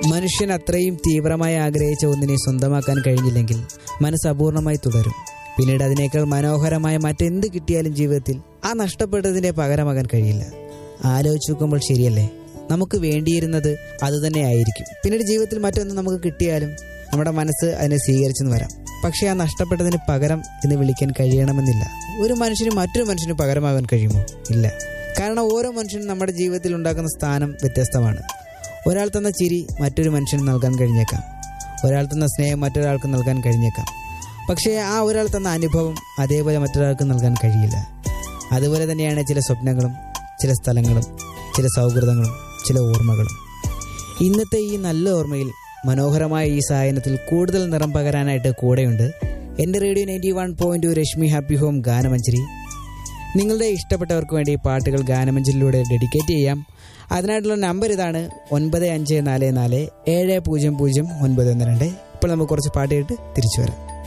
മനുഷ്യൻ അത്രയും തീവ്രമായി ആഗ്രഹിച്ച ഒന്നിനെ സ്വന്തമാക്കാൻ കഴിഞ്ഞില്ലെങ്കിൽ മനസ്സ് അപൂർണമായി തുടരും പിന്നീട് അതിനേക്കാൾ മനോഹരമായ മറ്റെന്ത് കിട്ടിയാലും ജീവിതത്തിൽ ആ നഷ്ടപ്പെട്ടതിന്റെ പകരമാകാൻ കഴിയില്ല ആലോചിച്ച് നോക്കുമ്പോൾ ശരിയല്ലേ നമുക്ക് വേണ്ടിയിരുന്നത് അതുതന്നെ ആയിരിക്കും പിന്നീട് ജീവിതത്തിൽ മറ്റൊന്ന് നമുക്ക് കിട്ടിയാലും നമ്മുടെ മനസ്സ് അതിനെ സ്വീകരിച്ചെന്ന് വരാം പക്ഷേ ആ നഷ്ടപ്പെട്ടതിന് പകരം എന്ന് വിളിക്കാൻ കഴിയണമെന്നില്ല ഒരു മനുഷ്യന് മറ്റൊരു മനുഷ്യന് പകരമാകാൻ കഴിയുമോ ഇല്ല കാരണം ഓരോ മനുഷ്യനും നമ്മുടെ ജീവിതത്തിൽ ഉണ്ടാക്കുന്ന സ്ഥാനം വ്യത്യസ്തമാണ് ഒരാൾ തന്ന ചിരി മറ്റൊരു മനുഷ്യന് നൽകാൻ കഴിഞ്ഞേക്കാം ഒരാൾ തന്ന സ്നേഹം മറ്റൊരാൾക്ക് നൽകാൻ കഴിഞ്ഞേക്കാം പക്ഷേ ആ ഒരാൾ തന്ന അനുഭവം അതേപോലെ മറ്റൊരാൾക്ക് നൽകാൻ കഴിയില്ല അതുപോലെ തന്നെയാണ് ചില സ്വപ്നങ്ങളും ചില സ്ഥലങ്ങളും ചില സൗഹൃദങ്ങളും ചില ഓർമ്മകളും ഇന്നത്തെ ഈ നല്ല ഓർമ്മയിൽ മനോഹരമായ ഈ സായനത്തിൽ കൂടുതൽ നിറം പകരാനായിട്ട് കൂടെയുണ്ട് എൻ്റെ radio ninety one point two Reshmi happy home ഗാനമഞ്ജരി നിങ്ങളുടെ ഇഷ്ടപ്പെട്ടവർക്ക് വേണ്ടി പാട്ടുകൾ ഗാനമഞ്ജലിലൂടെ ഡെഡിക്കേറ്റ് ചെയ്യാം അതിനായിട്ടുള്ള നമ്പർ ഇതാണ് ഒൻപത് അഞ്ച് നാല് നാല് ഏഴ് പൂജ്യം പൂജ്യം ഒൻപത് ഒന്ന് രണ്ട് ഇപ്പോൾ നമുക്ക് കുറച്ച് പാട്ട് കേട്ട് തിരിച്ചു വരാം